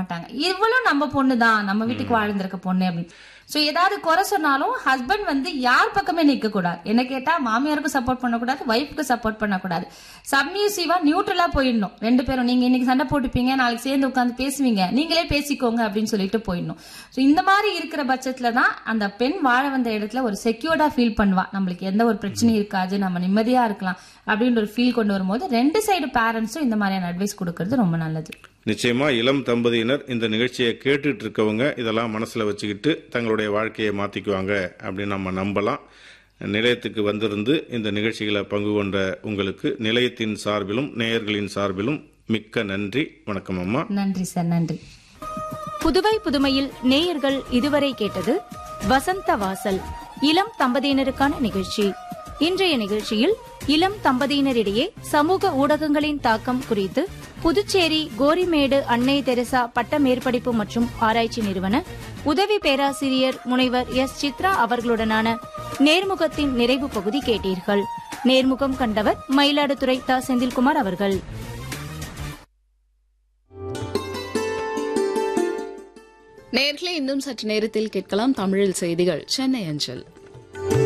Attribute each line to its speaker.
Speaker 1: மாட்டாங்க இவளும் நம்ம பொண்ணு தான் நம்ம வீட்டுக்கு வாழ்ந்திருக்க பொண்ணு அப்படின்னு சோ ஏதாவது குறை சொன்னாலும் ஹஸ்பண்ட் வந்து யார் பக்கமே நிக்க கூடாது என்ன கேட்டா மாமியாருக்கும் சப்போர்ட் பண்ணக்கூடாது ஒய்ஃப்க்கு சப்போர்ட் பண்ணக்கூடாது சப்மியூசிவா நியூட்ரலா போயிடணும் ரெண்டு பேரும் நீங்க இன்னைக்கு சண்டை போட்டுப்பீங்க நாளைக்கு சேர்ந்து உட்காந்து பேசுவீங்க நீங்களே பேசிக்கோங்க அப்படின்னு சொல்லிட்டு போயிடணும் சோ இந்த மாதிரி இருக்கிற பட்சத்துல தான் அந்த பெண் வாழ வந்த இடத்துல ஒரு செக்யூர்டா ஃபீல் பண்ணுவா நம்மளுக்கு எந்த ஒரு பிரச்சனையும் இருக்காது நம்ம நிம்மதியா இருக்கலாம் அப்படின்ற ஒரு ஃபீல் கொண்டு வரும்போது ரெண்டு சைடு பேரண்ட்ஸும் இந்த மாதிரியான அட்வைஸ் கொடுக்கறது ரொம்ப நல்லது
Speaker 2: நிச்சயமா இளம் தம்பதியினர் இந்த நிகழ்ச்சியை கேட்டுட்டு இருக்கவங்க இதெல்லாம் மனசுல வச்சுக்கிட்டு தங்களுடைய வாழ்க்கையை மாத்திக்குவாங்க அப்படின்னு நம்ம நம்பலாம் நிலையத்துக்கு வந்திருந்து இந்த நிகழ்ச்சிகளை பங்கு கொண்ட உங்களுக்கு நிலையத்தின் சார்பிலும் நேயர்களின் சார்பிலும் மிக்க நன்றி வணக்கம் அம்மா
Speaker 1: நன்றி சார் நன்றி
Speaker 3: புதுவை புதுமையில் நேயர்கள் இதுவரை கேட்டது வசந்த வாசல் இளம் தம்பதியினருக்கான நிகழ்ச்சி இன்றைய நிகழ்ச்சியில் இளம் தம்பதியினரிடையே சமூக ஊடகங்களின் தாக்கம் குறித்து புதுச்சேரி கோரிமேடு அன்னை தெரசா பட்ட மேற்படிப்பு மற்றும் ஆராய்ச்சி நிறுவன உதவி பேராசிரியர் முனைவர் எஸ் சித்ரா அவர்களுடனான நேர்முகத்தின் நிறைவு பகுதி கேட்டீர்கள் நேர்முகம் கண்டவர் மயிலாடுதுறை த செந்தில்குமார் அவர்கள்
Speaker 4: நேர்களே இன்னும் சற்று நேரத்தில் கேட்கலாம் தமிழில் செய்திகள் சென்னை அஞ்சல்